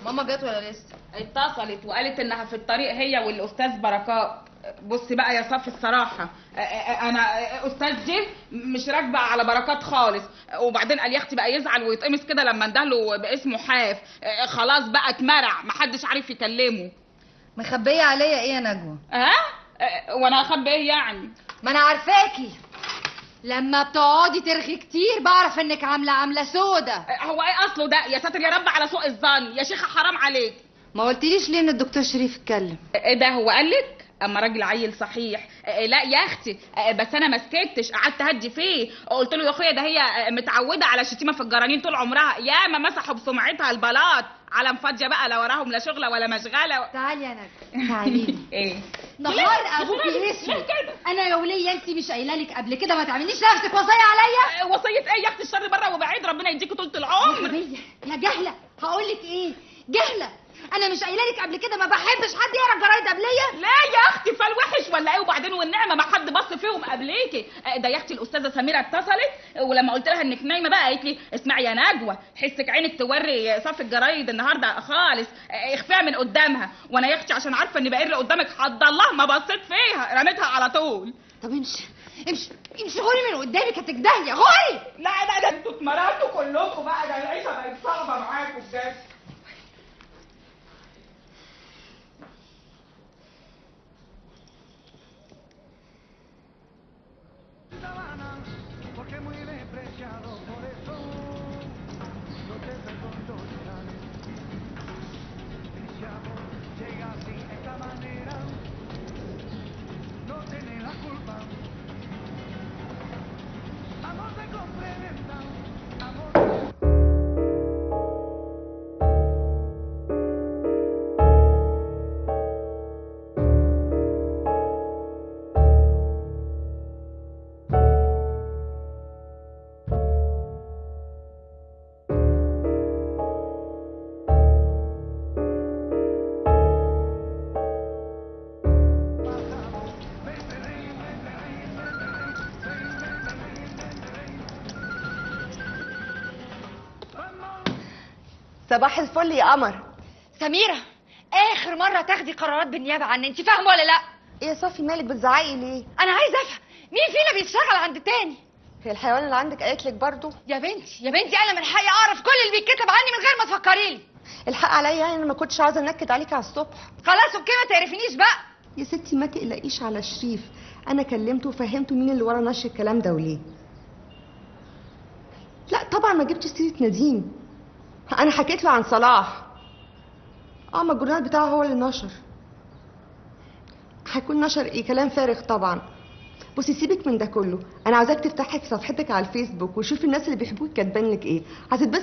ماما جت ولا لسه اتصلت وقالت انها في الطريق هي والاستاذ بركات بصي بقى يا صافي الصراحة أ- أ- أنا أستاذ جه مش راكبة على بركات خالص وبعدين قال يا أختي بقى يزعل ويتقمص كده لما اندهله باسمه حاف خلاص بقى اتمرع محدش عارف يكلمه مخبيه عليا ايه يا نجوى ها؟ وأنا أخبي إيه يعني؟ ما انا عارفاكي لما بتقعدي ترغي كتير بعرف انك عامله عامله سودا هو إيه أصله ده؟ يا ساتر يا رب على سوء الظن يا شيخة حرام عليك ما قلتليش ليه ان الدكتور شريف اتكلم ايه ده هو قالك اما راجل عيل صحيح آه، لا يا اختي آه، بس انا ما سكتش قعدت هدي فيه قلت له يا اخويا ده هي آه، متعوده على الشتيمه في الجرانين طول عمرها يا ما مسحوا بسمعتها البلاط على فاضيه بقى لا وراهم لا شغله ولا مشغله تعالي يا نجوى تعالي لي. ايه نهار ابوكي اسود انا يا وليه انت مش قايله لك قبل كده ما تعمليش نفسك وصيه عليا آه، وصيه ايه يا اختي الشر بره وبعيد ربنا يديكي طول يا العمر غبيه يا جهله هقول لك ايه جهله انا مش قايله لك قبل كده ما بحبش حد يقرا الجرايد قبليه لا يا اختي فال وحش ولا ايه وبعدين والنعمه ما حد بص فيهم قبليكي آه، ده يا اختي الاستاذه سميره اتصلت آه، ولما قلت لها انك نايمه بقى قالت لي اسمعي يا نجوى حسك عينك توري صف الجرايد النهارده خالص آه، اخفيها من قدامها وانا يا اختي عشان عارفه اني بقر قدامك حد الله ما بصيت فيها رميتها على طول طب امشي امشي امشي غوري من قدامي كتجدهي غوري لا لا ده انتوا اتمررتوا كلكم بقى ده العيشه بقت صعبه معاكم بجد porque muy despreciado, por eso no te perdono llorar. Si amor llega así, de esta manera, no tiene la culpa. Amor se complementa, amor. صباح الفل يا قمر سميره اخر مره تاخدي قرارات بالنيابه عني انت فاهمه ولا لا ايه يا صافي مالك بتزعقي ليه انا عايزه افهم مين فينا بيشتغل عند التاني هي الحيوان اللي عندك قالت لك برضه يا بنتي يا بنتي انا من حقي اعرف كل اللي بيتكتب عني من غير ما تفكري لي الحق عليا يعني انا ما كنتش عاوزه انكد عليك على الصبح خلاص اوكي ما تعرفينيش بقى يا ستي ما تقلقيش على شريف انا كلمته وفهمته مين اللي ورا نشر الكلام ده وليه لا طبعا ما جبتش سيره نديم انا حكيت له عن صلاح اه ما الجورنال بتاعه هو اللي نشر هيكون نشر ايه كلام فارغ طبعا بصي سيبك من ده كله انا عاوزاك تفتحي في صفحتك على الفيسبوك وشوفي الناس اللي بيحبوك كاتبين لك ايه هتتبس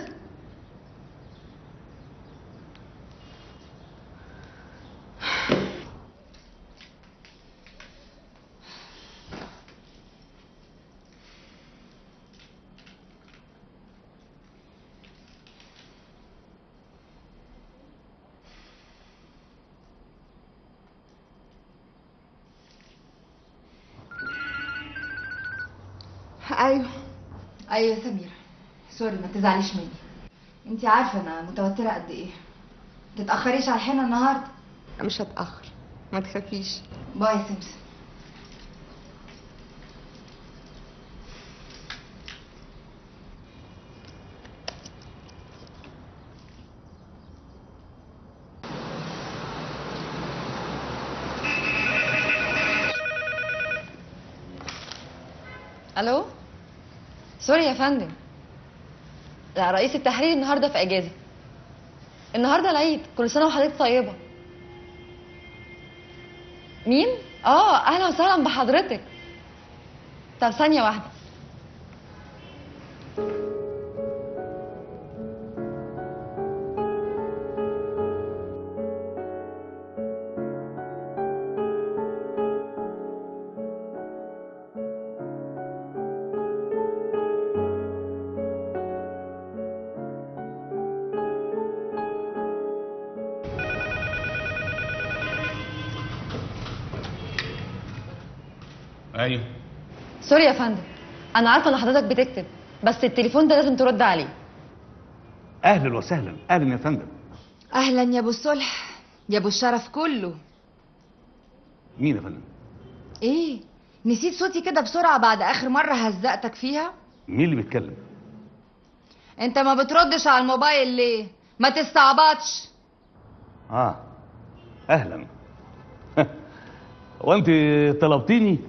ايوه ايوه يا سميره سوري ما تزعليش مني انت عارفه انا متوتره قد ايه تتاخريش على الحين النهارده مش هتاخر ما تخافيش باي يا سمسم الو سوري يا فندم لا رئيس التحرير النهارده في اجازه النهارده العيد كل سنه وحضرتك طيبه مين اه اهلا وسهلا بحضرتك طب ثانيه واحده ايوه سوري يا فندم انا عارفه ان حضرتك بتكتب بس التليفون ده لازم ترد عليه اهلا وسهلا اهلا يا فندم اهلا يا ابو الصلح يا ابو الشرف كله مين يا فندم ايه نسيت صوتي كده بسرعه بعد اخر مره هزقتك فيها مين اللي بيتكلم انت ما بتردش على الموبايل ليه ما تستعبطش اه اهلا هو انت طلبتيني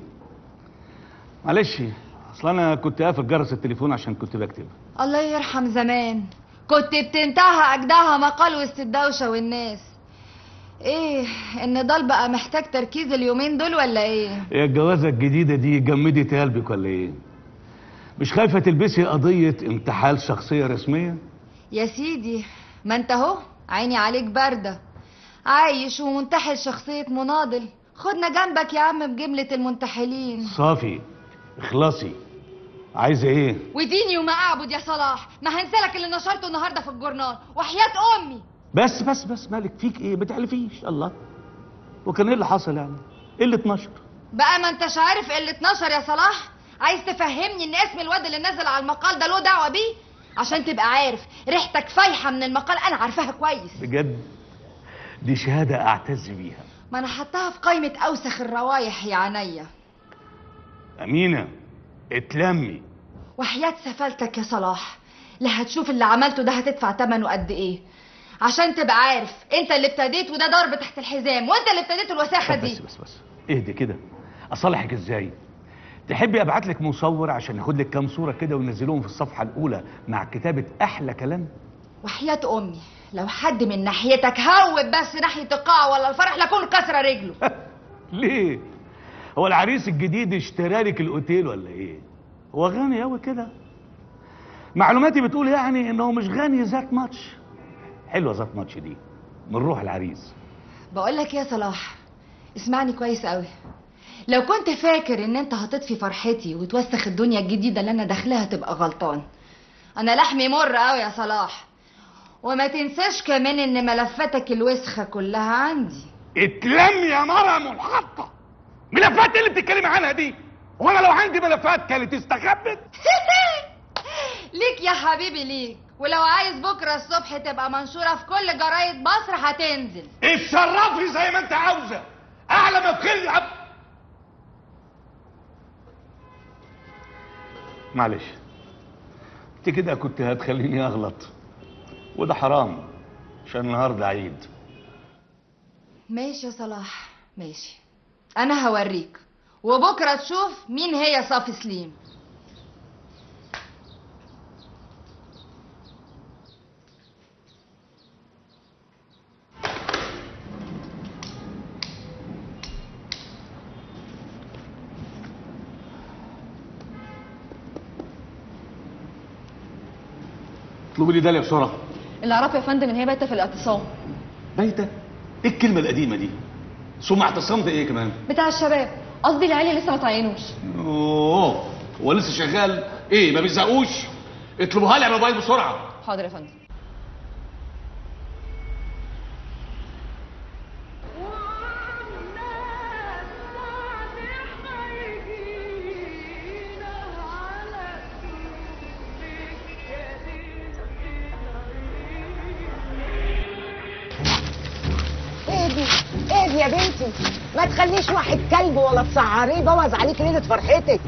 معلش اصل انا كنت قافل جرس التليفون عشان كنت بكتب الله يرحم زمان كنت بتنتهى اجدعها مقال وسط الدوشه والناس ايه النضال بقى محتاج تركيز اليومين دول ولا ايه يا الجوازه الجديده دي جمدت قلبك ولا ايه مش خايفه تلبسي قضيه انتحال شخصيه رسميه يا سيدي ما انت اهو عيني عليك بارده عايش ومنتحل شخصيه مناضل خدنا جنبك يا عم بجمله المنتحلين صافي اخلصي عايزه ايه وديني وما اعبد يا صلاح ما هنسالك اللي نشرته النهارده في الجورنال وحياه امي بس بس بس مالك فيك ايه ما تحلفيش الله وكان ايه اللي حصل يعني ايه اللي اتنشر بقى ما انتش عارف اللي اتنشر يا صلاح عايز تفهمني ان اسم الواد اللي نزل على المقال ده له دعوه بيه عشان تبقى عارف ريحتك فايحه من المقال انا عارفاها كويس بجد دي شهاده اعتز بيها ما انا حطاها في قائمه اوسخ الروايح يا عينيا امينه اتلمي وحياة سفالتك يا صلاح لا هتشوف اللي عملته ده هتدفع ثمنه قد ايه عشان تبقى عارف انت اللي ابتديت وده ضرب تحت الحزام وانت اللي ابتديت الوساخه طب دي بس بس بس اهدي كده اصالحك ازاي تحبي ابعت لك مصور عشان ياخد لك كام صوره كده وينزلوهم في الصفحه الاولى مع كتابه احلى كلام وحياة امي لو حد من ناحيتك هوب بس ناحيه القاعه ولا الفرح لكون كسر رجله ليه هو العريس الجديد اشترى لك الاوتيل ولا ايه هو غني قوي كده معلوماتي بتقول يعني انه مش غني ذات ماتش حلوه ذات ماتش دي من روح العريس بقول لك يا صلاح اسمعني كويس قوي لو كنت فاكر ان انت هتطفي فرحتي وتوسخ الدنيا الجديده اللي انا داخلها تبقى غلطان انا لحمي مر قوي يا صلاح وما تنساش كمان ان ملفاتك الوسخه كلها عندي اتلم يا مرة منحطة ملفات إيه اللي بتتكلمي عنها دي هو انا لو عندي ملفات كانت استخبت ليك يا حبيبي ليك ولو عايز بكره الصبح تبقى منشوره في كل جرايد مصر هتنزل اتصرفي زي ما انت عاوزه اعلى ما بخير عب معلش انت كده كنت هتخليني اغلط وده حرام عشان النهارده عيد ماشي يا صلاح ماشي انا هوريك وبكره تشوف مين هي صافي سليم اطلبي لي داليا بسرعه اللي اعرفه يا فندم ان هي بايته في الاعتصام بايته ايه الكلمه القديمه دي ثم اعتصمت ايه كمان بتاع الشباب قصدي العيال لسه ما تعينوش اوه هو لسه شغال ايه ما بيزهقوش اطلبوها لي على الموبايل بسرعه حاضر يا فندم اهدي اهدي يا بنتي ما تخليش واحد كلب ولا تسعريه بوظ عليك ليله فرحتك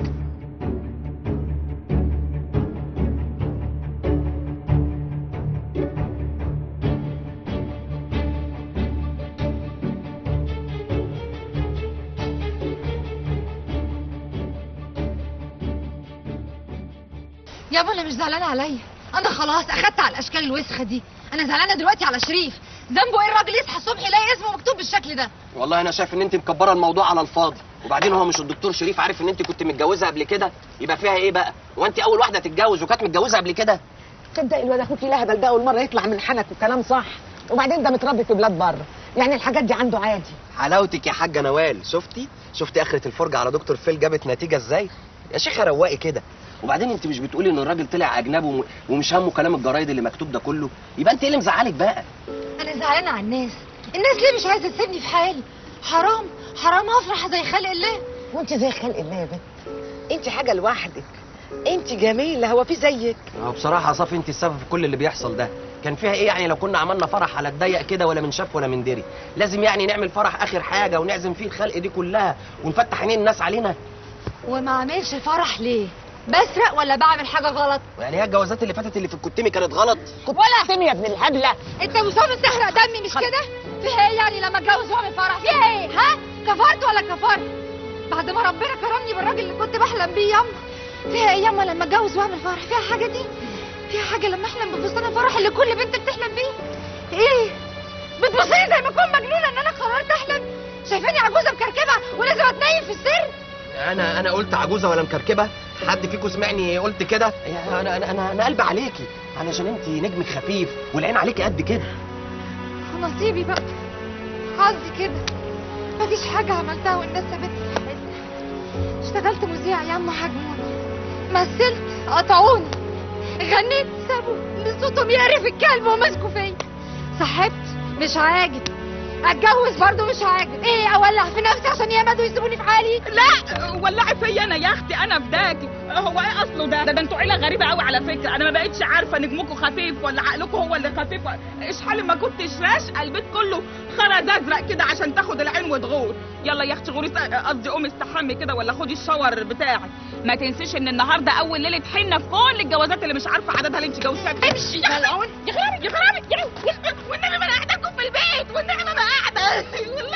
يا ابو انا مش زعلانه عليا انا خلاص اخدت على الاشكال الوسخه دي انا زعلانه دلوقتي على شريف ذنبه ايه الراجل يصحى الصبح يلاقي اسمه مكتوب بالشكل ده والله انا شايف ان انت مكبره الموضوع على الفاضي وبعدين هو مش الدكتور شريف عارف ان انت كنت متجوزه قبل كده يبقى فيها ايه بقى وانت اول واحده تتجوز وكانت متجوزه قبل كده تصدقي الواد اخوكي لهبل ده اول مره يطلع من حنك وكلام صح وبعدين ده متربي في بلاد بره يعني الحاجات دي عنده عادي حلاوتك يا حاجه نوال شفتي شفتي اخره الفرجه على دكتور فيل جابت نتيجه ازاي يا شيخه روقي كده وبعدين انت مش بتقولي ان الراجل طلع اجنبي وم- ومش همه كلام الجرايد اللي مكتوب ده كله يبقى انت ايه اللي مزعلك بقى انا زعلانه على الناس الناس ليه مش عايزه تسيبني في حالي حرام حرام افرح زي خلق الله وانت زي خلق الله يا بنت انت حاجه لوحدك انت جميله هو في زيك هو بصراحه يا صافي انت السبب في كل اللي بيحصل ده كان فيها ايه يعني لو كنا عملنا فرح على الضيق كده ولا من شاف ولا من دري لازم يعني نعمل فرح اخر حاجه ونعزم فيه الخلق دي كلها ونفتح عينين الناس علينا وما اعملش فرح ليه بسرق ولا بعمل حاجه غلط يعني هي الجوازات اللي فاتت اللي في الكتمي كانت غلط ولا يا ابن الهبله انت مصمم تحرق دمي مش كده فيها ايه يعني لما اتجوز واعمل فرح فيها ايه ها كفرت ولا كفرت بعد ما ربنا كرمني بالراجل اللي كنت بحلم بيه ياما فيها ايه ياما لما اتجوز واعمل فرح فيها حاجه دي فيها حاجه لما احلم بفستان الفرح اللي كل بنت بتحلم بيه ايه بتبصلي زي ما اكون مجنونه ان انا قررت احلم شايفاني عجوزه مكركبه ولازم اتنيم في السر انا انا قلت عجوزه ولا مكركبه حد فيكم سمعني قلت كده يا انا انا انا, أنا قلبي عليكي علشان انت نجمك خفيف والعين عليكي قد كده نصيبي بقى حظي كده مفيش حاجة عملتها والناس سابتني في حالي اشتغلت مذيع ياما هاجموني مثلت قطعوني غنيت سابوا اللي صوتهم يقرف الكلب وماسكوا فيا صاحبت مش عاجب اتجوز برضه مش عاجب ايه اولع في نفسي عشان يمدوا يسيبوني في حالي لا ولعي فيا انا يا اختي انا فداكي هو ايه اصله ده ده, ده انتوا عيله غريبه قوي على فكره انا ما بقتش عارفه نجمكم خفيف ولا عقلكم هو اللي خفيف ايش حالي ما كنتش راشقه البيت كله خرز ازرق كده عشان تاخد العين وتغور يلا يا اختي غوري قصدي قومي استحمي كده ولا خدي الشاور بتاعك ما تنسيش ان النهارده اول ليله حنه في كل الجوازات اللي مش عارفه عددها اللي انت جوزتها امشي يا خرابي يا خرابي يا خرابي يا- والنبي ما انا قاعده لكم في البيت والنبي ما انا قاعده